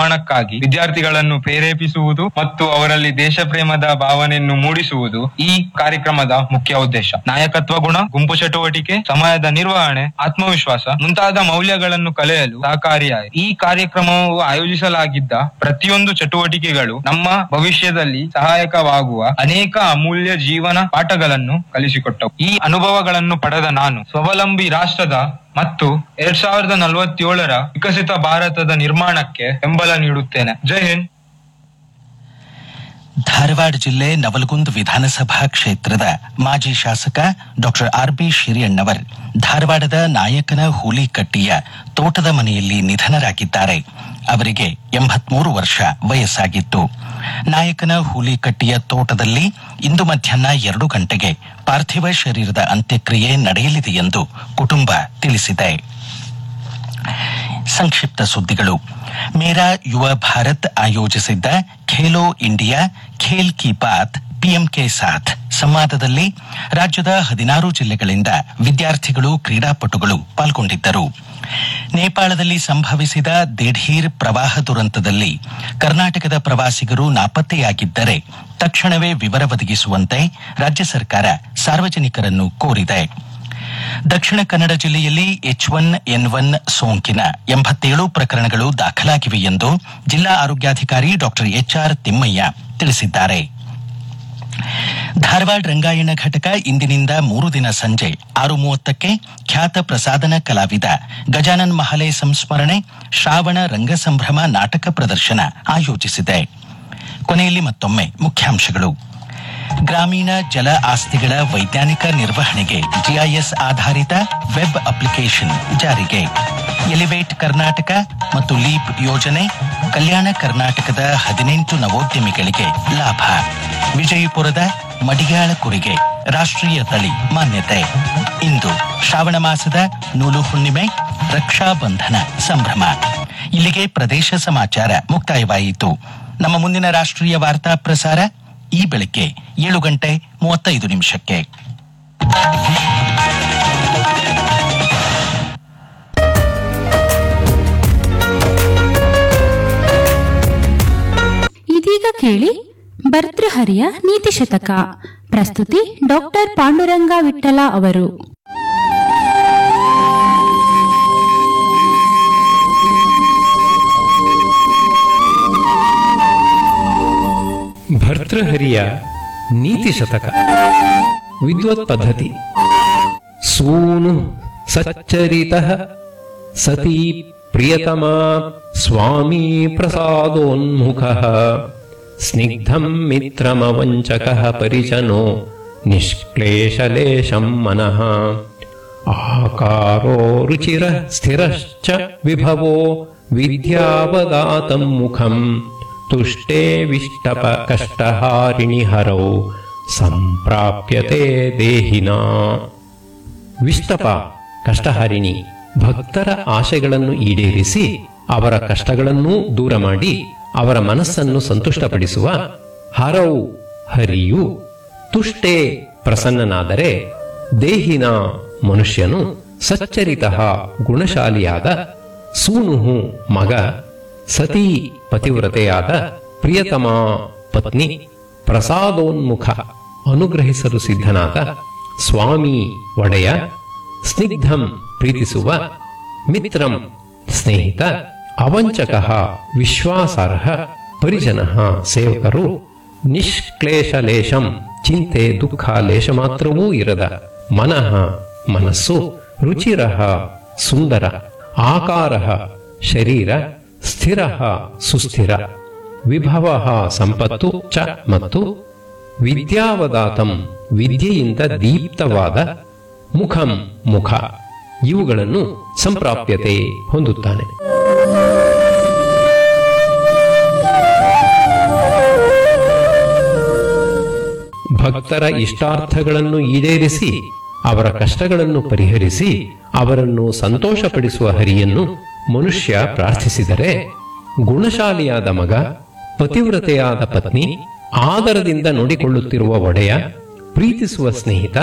ನಿರ್ಮಾಣಕ್ಕಾಗಿ ವಿದ್ಯಾರ್ಥಿಗಳನ್ನು ಪ್ರೇರೇಪಿಸುವುದು ಮತ್ತು ಅವರಲ್ಲಿ ದೇಶ ಪ್ರೇಮದ ಭಾವನೆಯನ್ನು ಮೂಡಿಸುವುದು ಈ ಕಾರ್ಯಕ್ರಮದ ಮುಖ್ಯ ಉದ್ದೇಶ ನಾಯಕತ್ವ ಗುಣ ಗುಂಪು ಚಟುವಟಿಕೆ ಸಮಯದ ನಿರ್ವಹಣೆ ಆತ್ಮವಿಶ್ವಾಸ ಮುಂತಾದ ಮೌಲ್ಯಗಳನ್ನು ಕಲಿಯಲು ಸಹಕಾರಿಯಾಯಿತು ಈ ಕಾರ್ಯಕ್ರಮವು ಆಯೋಜಿಸಲಾಗಿದ್ದ ಪ್ರತಿಯೊಂದು ಚಟುವಟಿಕೆಗಳು ನಮ್ಮ ಭವಿಷ್ಯದಲ್ಲಿ ಸಹಾಯಕವಾಗುವ ಅನೇಕ ಅಮೂಲ್ಯ ಜೀವನ ಪಾಠಗಳನ್ನು ಕಲಿಸಿಕೊಟ್ಟವು ಈ ಅನುಭವಗಳನ್ನು ಪಡೆದ ನಾನು ಸ್ವಾವಲಂಬಿ ರಾಷ್ಟ್ರದ ಮತ್ತು ಎರಡ್ ಸಾವಿರದ ನಲವತ್ತೇಳರ ವಿಕಸಿತ ಭಾರತದ ನಿರ್ಮಾಣಕ್ಕೆ ಬೆಂಬಲ ನೀಡುತ್ತೇನೆ ಜೈ ಹಿಂದ್ ಧಾರವಾಡ ಜಿಲ್ಲೆ ನವಲಗುಂದ ವಿಧಾನಸಭಾ ಕ್ಷೇತ್ರದ ಮಾಜಿ ಶಾಸಕ ಡಾಕ್ಟರ್ ಆರ್ ಬಿ ಶಿರಿಯಣ್ಣವರ್ ಧಾರವಾಡದ ನಾಯಕನ ಹೂಲಿಕಟ್ಟಿಯ ತೋಟದ ಮನೆಯಲ್ಲಿ ನಿಧನರಾಗಿದ್ದಾರೆ ಅವರಿಗೆ ಎಂಬತ್ಮೂರು ವರ್ಷ ವಯಸ್ಸಾಗಿತ್ತು ನಾಯಕನ ಹೂಲಿಕಟ್ಟಿಯ ತೋಟದಲ್ಲಿ ಇಂದು ಮಧ್ಯಾಹ್ನ ಎರಡು ಗಂಟೆಗೆ ಪಾರ್ಥಿವ ಶರೀರದ ಅಂತ್ಯಕ್ರಿಯೆ ನಡೆಯಲಿದೆ ಎಂದು ಕುಟುಂಬ ತಿಳಿಸಿದೆ ಸಂಕ್ಷಿಪ್ತ ಸುದ್ದಿಗಳು ಮೇರಾ ಯುವ ಭಾರತ್ ಆಯೋಜಿಸಿದ್ದ ಖೇಲೋ ಇಂಡಿಯಾ ಖೇಲ್ ಕಿ ಬಾತ್ ಪಿಎಂಕೆ ಸಾಥ್ ಸಂವಾದದಲ್ಲಿ ರಾಜ್ಯದ ಹದಿನಾರು ಜಿಲ್ಲೆಗಳಿಂದ ವಿದ್ಯಾರ್ಥಿಗಳು ಕ್ರೀಡಾಪಟುಗಳು ಪಾಲ್ಗೊಂಡಿದ್ದರು ನೇಪಾಳದಲ್ಲಿ ಸಂಭವಿಸಿದ ದಿಢೀರ್ ಪ್ರವಾಹ ದುರಂತದಲ್ಲಿ ಕರ್ನಾಟಕದ ಪ್ರವಾಸಿಗರು ನಾಪತ್ತೆಯಾಗಿದ್ದರೆ ತಕ್ಷಣವೇ ವಿವರ ಒದಗಿಸುವಂತೆ ರಾಜ್ಯ ಸರ್ಕಾರ ಸಾರ್ವಜನಿಕರನ್ನು ಕೋರಿದೆ ದಕ್ಷಿಣ ಕನ್ನಡ ಜಿಲ್ಲೆಯಲ್ಲಿ ಎಚ್ ಒನ್ ಎನ್ ಒನ್ ಸೋಂಕಿನ ಎಂಬತ್ತೇಳು ಪ್ರಕರಣಗಳು ದಾಖಲಾಗಿವೆ ಎಂದು ಜಿಲ್ಲಾ ಆರೋಗ್ಯಾಧಿಕಾರಿ ಡಾಕ್ಟರ್ ಎಚ್ಆರ್ ತಿಮ್ಮಯ್ಯ ತಿಳಿಸಿದ್ದಾರೆ ಧಾರವಾಡ ರಂಗಾಯಣ ಘಟಕ ಇಂದಿನಿಂದ ಮೂರು ದಿನ ಸಂಜೆ ಆರು ಮೂವತ್ತಕ್ಕೆ ಖ್ಯಾತ ಪ್ರಸಾದನ ಕಲಾವಿದ ಗಜಾನನ್ ಮಹಲೆ ಸಂಸ್ಮರಣೆ ಶ್ರಾವಣ ರಂಗಸಂಭ್ರಮ ನಾಟಕ ಪ್ರದರ್ಶನ ಆಯೋಜಿಸಿದೆ ಕೊನೆಯಲ್ಲಿ ಮತ್ತೊಮ್ಮೆ ಮುಖ್ಯಾಂಶಗಳು ಗ್ರಾಮೀಣ ಜಲ ಆಸ್ತಿಗಳ ವೈಜ್ಞಾನಿಕ ನಿರ್ವಹಣೆಗೆ ಜಿಐಎಸ್ ಆಧಾರಿತ ವೆಬ್ ಅಪ್ಲಿಕೇಶನ್ ಜಾರಿಗೆ ಎಲಿವೇಟ್ ಕರ್ನಾಟಕ ಮತ್ತು ಲೀಪ್ ಯೋಜನೆ ಕಲ್ಯಾಣ ಕರ್ನಾಟಕದ ಹದಿನೆಂಟು ನವೋದ್ಯಮಿಗಳಿಗೆ ಲಾಭ ವಿಜಯಪುರದ ಮಡಿಯಾಳ ಕುರಿಗೆ ರಾಷ್ಟ್ರೀಯ ತಳಿ ಮಾನ್ಯತೆ ಇಂದು ಶ್ರಾವಣ ಮಾಸದ ನೂಲು ಹುಣ್ಣಿಮೆ ರಕ್ಷಾಬಂಧನ ಸಂಭ್ರಮ ಇಲ್ಲಿಗೆ ಪ್ರದೇಶ ಸಮಾಚಾರ ಮುಕ್ತಾಯವಾಯಿತು ನಮ್ಮ ಮುಂದಿನ ರಾಷ್ಟ್ರೀಯ ವಾರ್ತಾ ಪ್ರಸಾರ ಈ ಬೆಳಗ್ಗೆ ಏಳು ಗಂಟೆ ಮೂವತ್ತೈದು ನಿಮಿಷಕ್ಕೆ ಇದೀಗ ಕೇಳಿ ಭರ್ತೃಹರಿಯ ನೀತಿ ಶತಕ ಪ್ರಸ್ತುತಿ ಡಾಕ್ಟರ್ ಪಾಂಡುರಂಗ ವಿಠಲ ಅವರು ಭರ್ತೃಹರಿಯ ನೀತಿ ಶತಕ ವಿದ್ವತ್ ಪದ್ಧತಿ ಸೂನು ಸಚ್ಚರಿತ ಸತೀ ಪ್ರಿಯತಮ ಸ್ವಾಮೀ ಪ್ರಸಾದೋನ್ಮುಖ ಸ್ನಿಗ್ಧಂ ಮಿತ್ರಮವಂಚಕ ಪರಿಜನೋ ನಿಷ್ಕ್ಲೇಶಲೇಶಂ ಮನಃ ಆಕಾರೋ ರುಚಿರ ಸ್ಥಿರಶ್ಚ ವಿಭವೋ ವಿದ್ಯಾವದಾತಂ ಮುಖಂ ತುಷ್ಟೇ ವಿಷ್ಟಪ ಕಷ್ಟಹಾರಿಣಿ ಹರೌ ಸಂಪ್ರಾಪ್ಯತೆ ದೇಹಿನಾ ವಿಷ್ಟಪ ಕಷ್ಟಹಾರಿಣಿ ಭಕ್ತರ ಆಶೆಗಳನ್ನು ಈಡೇರಿಸಿ ಅವರ ಕಷ್ಟಗಳನ್ನೂ ದೂರ ಮಾಡಿ ಅವರ ಮನಸ್ಸನ್ನು ಸಂತುಷ್ಟಪಡಿಸುವ ಹರೌ ಹರಿಯು ತುಷ್ಟೇ ಪ್ರಸನ್ನನಾದರೆ ದೇಹಿನ ಮನುಷ್ಯನು ಸಚ್ಚರಿತ ಗುಣಶಾಲಿಯಾದ ಸೂನುಹು ಮಗ ಸತೀ ಪತಿವ್ರತೆಯಾದ ಪ್ರಿಯತಮ ಪತ್ನಿ ಪ್ರಸಾದೋನ್ಮುಖ ಅನುಗ್ರಹಿಸಲು ಸಿದ್ಧನಾದ ಸ್ವಾಮಿ ಒಡೆಯ ಸ್ನಿಗ್ಧಂ ಪ್ರೀತಿಸುವ ಮಿತ್ರಂ ಸ್ನೇಹಿತ ಅವಂಚಕ ವಿಶ್ವಾಸಾರ್ಹ ಪರಿಜನ ಸೇವಕರು ನಿಷ್ಕ್ಲೇಶಲೇಶಂ ಚಿಂತೆ ದುಃಖ ಲೇಶ ಮಾತ್ರವೂ ಇರದ ಮನಃ ಮನಸ್ಸು ರುಚಿರ ಸುಂದರ ಆಕಾರ ಶರೀರ ಸ್ಥಿರ ಸುಸ್ಥಿರ ವಿಭವ ಸಂಪತ್ತು ಚ ಮತ್ತು ವಿದ್ಯಾವದಾತಂ ವಿದ್ಯೆಯಿಂದ ದೀಪ್ತವಾದ ಮುಖಂ ಮುಖ ಇವುಗಳನ್ನು ಸಂಪ್ರಾಪ್ಯತೆ ಹೊಂದುತ್ತಾನೆ ಭಕ್ತರ ಇಷ್ಟಾರ್ಥಗಳನ್ನು ಈಡೇರಿಸಿ ಅವರ ಕಷ್ಟಗಳನ್ನು ಪರಿಹರಿಸಿ ಅವರನ್ನು ಸಂತೋಷಪಡಿಸುವ ಹರಿಯನ್ನು ಮನುಷ್ಯ ಪ್ರಾರ್ಥಿಸಿದರೆ ಗುಣಶಾಲಿಯಾದ ಮಗ ಪತಿವ್ರತೆಯಾದ ಪತ್ನಿ ಆದರದಿಂದ ನೋಡಿಕೊಳ್ಳುತ್ತಿರುವ ಒಡೆಯ ಪ್ರೀತಿಸುವ ಸ್ನೇಹಿತ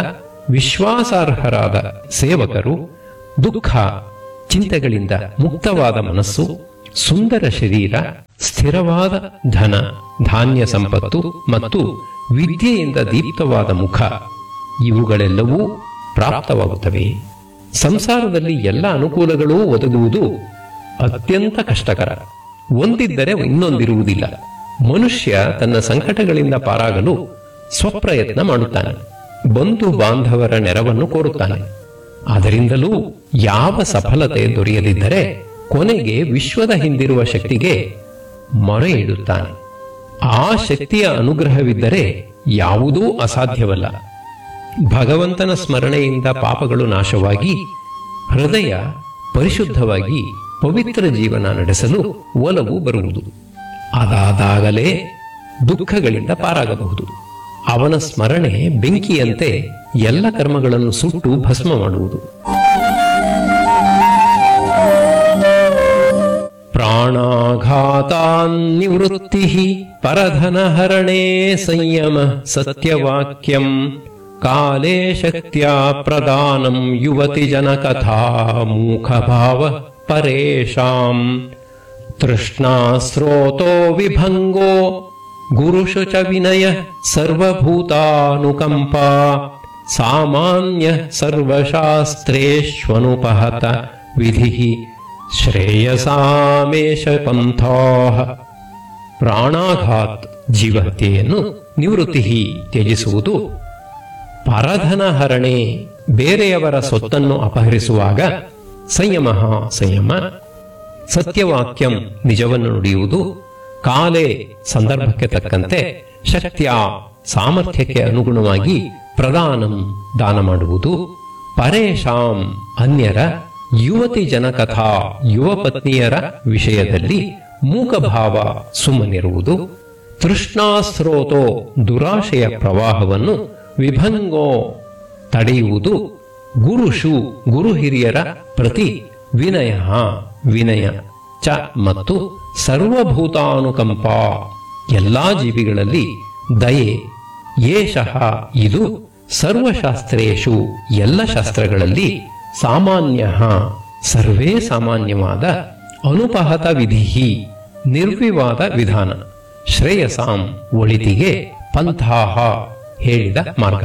ವಿಶ್ವಾಸಾರ್ಹರಾದ ಸೇವಕರು ದುಃಖ ಚಿಂತೆಗಳಿಂದ ಮುಕ್ತವಾದ ಮನಸ್ಸು ಸುಂದರ ಶರೀರ ಸ್ಥಿರವಾದ ಧನ ಧಾನ್ಯ ಸಂಪತ್ತು ಮತ್ತು ವಿದ್ಯೆಯಿಂದ ದೀಪ್ತವಾದ ಮುಖ ಇವುಗಳೆಲ್ಲವೂ ಪ್ರಾಪ್ತವಾಗುತ್ತವೆ ಸಂಸಾರದಲ್ಲಿ ಎಲ್ಲ ಅನುಕೂಲಗಳೂ ಒದಗುವುದು ಅತ್ಯಂತ ಕಷ್ಟಕರ ಒಂದಿದ್ದರೆ ಇನ್ನೊಂದಿರುವುದಿಲ್ಲ ಮನುಷ್ಯ ತನ್ನ ಸಂಕಟಗಳಿಂದ ಪಾರಾಗಲು ಸ್ವಪ್ರಯತ್ನ ಮಾಡುತ್ತಾನೆ ಬಂಧು ಬಾಂಧವರ ನೆರವನ್ನು ಕೋರುತ್ತಾನೆ ಅದರಿಂದಲೂ ಯಾವ ಸಫಲತೆ ದೊರೆಯದಿದ್ದರೆ ಕೊನೆಗೆ ವಿಶ್ವದ ಹಿಂದಿರುವ ಶಕ್ತಿಗೆ ಮೊರೆ ಇಡುತ್ತಾನೆ ಆ ಶಕ್ತಿಯ ಅನುಗ್ರಹವಿದ್ದರೆ ಯಾವುದೂ ಅಸಾಧ್ಯವಲ್ಲ ಭಗವಂತನ ಸ್ಮರಣೆಯಿಂದ ಪಾಪಗಳು ನಾಶವಾಗಿ ಹೃದಯ ಪರಿಶುದ್ಧವಾಗಿ ಪವಿತ್ರ ಜೀವನ ನಡೆಸಲು ಒಲವು ಬರುವುದು ಅದಾದಾಗಲೇ ದುಃಖಗಳಿಂದ ಪಾರಾಗಬಹುದು ಅವನ ಸ್ಮರಣೆ ಬೆಂಕಿಯಂತೆ ಎಲ್ಲ ಕರ್ಮಗಳನ್ನು ಸುಟ್ಟು ಭಸ್ಮ ಮಾಡುವುದು ಪ್ರಾಣಾಘಾತಾನ್ನಿವೃತ್ತಿ ಪರಧನಹರಣೆ ಸಂಯಮ ಸತ್ಯವಾಕ್ಯಂ ಕಾಲೇ ಶಕ್ತ್ಯಾ ಪ್ರದಾನಂ ಯುವತಿ ಜನಕಥಾ ಮೂಖಭಾವ ಪರೇಶಾಂ ತೃಷ್ಣಾಸ್ರೋತೋ ವಿಭಂಗೋ ಗುರುಷು ಚ ವಿನಯ ಸರ್ವಭೂತಾನುಕಂಪಾ ಸಾಮಾನ್ಯ ಸರ್ವಶಾಸ್ತ್ರೇಷ್ವನುಪಹತ ವಿಧಿ ಶ್ರೇಯಸಾಮೇಶ ಪಂಥಾ ಪ್ರಾಣಾಘಾತ್ ಜೀವಹತ್ಯೆಯನ್ನು ನಿವೃತ್ತಿ ತ್ಯಜಿಸುವುದು ಪರಧನ ಹರಣೆ ಬೇರೆಯವರ ಸೊತ್ತನ್ನು ಅಪಹರಿಸುವಾಗ ಸಂಯಮ ಸಂಯಮ ಸತ್ಯವಾಕ್ಯಂ ನಿಜವನ್ನು ನುಡಿಯುವುದು ಕಾಲೇ ಸಂದರ್ಭಕ್ಕೆ ತಕ್ಕಂತೆ ಶಕ್ತಿಯ ಸಾಮರ್ಥ್ಯಕ್ಕೆ ಅನುಗುಣವಾಗಿ ಪ್ರದಾನಂ ದಾನ ಮಾಡುವುದು ಪರೇಶಾಂ ಅನ್ಯರ ಯುವತಿ ಜನಕಥಾ ಯುವ ಪತ್ನಿಯರ ವಿಷಯದಲ್ಲಿ ಮೂಕಭಾವ ಸುಮ್ಮನಿರುವುದು ತೃಷ್ಣಾಸ್ರೋತೋ ದುರಾಶೆಯ ಪ್ರವಾಹವನ್ನು ವಿಭಂಗೋ ತಡೆಯುವುದು ಗುರುಷು ಗುರು ಹಿರಿಯರ ಪ್ರತಿ ವಿನಯ ವಿನಯ ಚ ಮತ್ತು ಸರ್ವಭೂತಾನುಕಂಪ ಎಲ್ಲಾ ಜೀವಿಗಳಲ್ಲಿ ದಯೆ ಏಷಃ ಇದು ಸರ್ವಶಾಸ್ತ್ರೇಷು ಎಲ್ಲ ಶಾಸ್ತ್ರಗಳಲ್ಲಿ ಸಾಮಾನ್ಯ ಸರ್ವೇ ಸಾಮಾನ್ಯವಾದ ಅನುಪಹತ ವಿಧಿ ನಿರ್ವಿವಾದ ವಿಧಾನ ಶ್ರೇಯಸಾಂ ಒಳಿತಿಗೆ ಪಂಥಾಹ ಹೇಳಿದ ಮಾರ್ಗ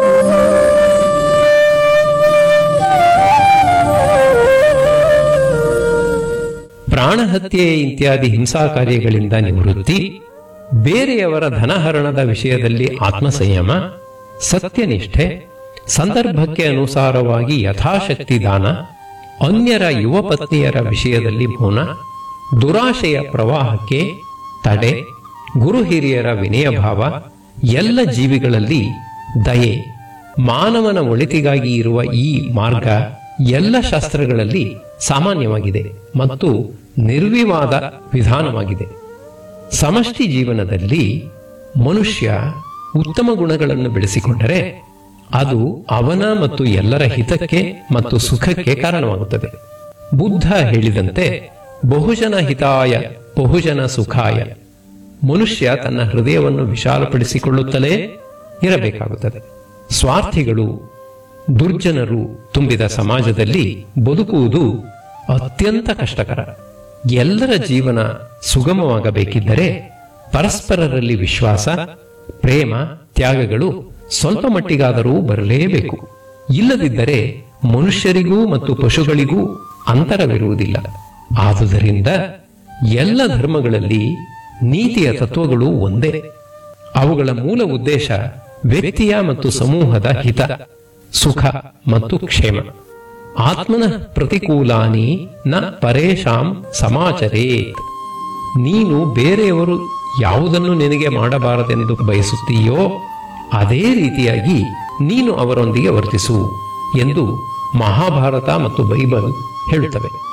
ಪ್ರಾಣಹತ್ಯೆ ಇತ್ಯಾದಿ ಹಿಂಸಾ ಕಾರ್ಯಗಳಿಂದ ನಿವೃತ್ತಿ ಬೇರೆಯವರ ಧನಹರಣದ ವಿಷಯದಲ್ಲಿ ಆತ್ಮಸಂಯಮ ಸತ್ಯನಿಷ್ಠೆ ಸಂದರ್ಭಕ್ಕೆ ಅನುಸಾರವಾಗಿ ಯಥಾಶಕ್ತಿ ದಾನ ಅನ್ಯರ ಯುವ ಪತ್ನಿಯರ ವಿಷಯದಲ್ಲಿ ಮೌನ ದುರಾಶೆಯ ಪ್ರವಾಹಕ್ಕೆ ತಡೆ ಗುರು ಹಿರಿಯರ ವಿನಯ ಭಾವ ಎಲ್ಲ ಜೀವಿಗಳಲ್ಲಿ ದಯೆ ಮಾನವನ ಒಳಿತಿಗಾಗಿ ಇರುವ ಈ ಮಾರ್ಗ ಎಲ್ಲ ಶಾಸ್ತ್ರಗಳಲ್ಲಿ ಸಾಮಾನ್ಯವಾಗಿದೆ ಮತ್ತು ನಿರ್ವಿವಾದ ವಿಧಾನವಾಗಿದೆ ಸಮಷ್ಟಿ ಜೀವನದಲ್ಲಿ ಮನುಷ್ಯ ಉತ್ತಮ ಗುಣಗಳನ್ನು ಬೆಳೆಸಿಕೊಂಡರೆ ಅದು ಅವನ ಮತ್ತು ಎಲ್ಲರ ಹಿತಕ್ಕೆ ಮತ್ತು ಸುಖಕ್ಕೆ ಕಾರಣವಾಗುತ್ತದೆ ಬುದ್ಧ ಹೇಳಿದಂತೆ ಬಹುಜನ ಹಿತಾಯ ಬಹುಜನ ಸುಖಾಯ ಮನುಷ್ಯ ತನ್ನ ಹೃದಯವನ್ನು ವಿಶಾಲಪಡಿಸಿಕೊಳ್ಳುತ್ತಲೇ ಇರಬೇಕಾಗುತ್ತದೆ ಸ್ವಾರ್ಥಿಗಳು ದುರ್ಜನರು ತುಂಬಿದ ಸಮಾಜದಲ್ಲಿ ಬದುಕುವುದು ಅತ್ಯಂತ ಕಷ್ಟಕರ ಎಲ್ಲರ ಜೀವನ ಸುಗಮವಾಗಬೇಕಿದ್ದರೆ ಪರಸ್ಪರರಲ್ಲಿ ವಿಶ್ವಾಸ ಪ್ರೇಮ ತ್ಯಾಗಗಳು ಸ್ವಲ್ಪ ಮಟ್ಟಿಗಾದರೂ ಬರಲೇಬೇಕು ಇಲ್ಲದಿದ್ದರೆ ಮನುಷ್ಯರಿಗೂ ಮತ್ತು ಪಶುಗಳಿಗೂ ಅಂತರವಿರುವುದಿಲ್ಲ ಆದುದರಿಂದ ಎಲ್ಲ ಧರ್ಮಗಳಲ್ಲಿ ನೀತಿಯ ತತ್ವಗಳು ಒಂದೇ ಅವುಗಳ ಮೂಲ ಉದ್ದೇಶ ವ್ಯಕ್ತಿಯ ಮತ್ತು ಸಮೂಹದ ಹಿತ ಸುಖ ಮತ್ತು ಕ್ಷೇಮ ಆತ್ಮನ ಪ್ರತಿಕೂಲಾನಿ ನ ಪರೇಶಾಂ ಸಮಾಚರೇತ್ ನೀನು ಬೇರೆಯವರು ಯಾವುದನ್ನು ನಿನಗೆ ಮಾಡಬಾರದೆಂದು ಬಯಸುತ್ತೀಯೋ ಅದೇ ರೀತಿಯಾಗಿ ನೀನು ಅವರೊಂದಿಗೆ ವರ್ತಿಸು ಎಂದು ಮಹಾಭಾರತ ಮತ್ತು ಬೈಬಲ್ ಹೇಳುತ್ತವೆ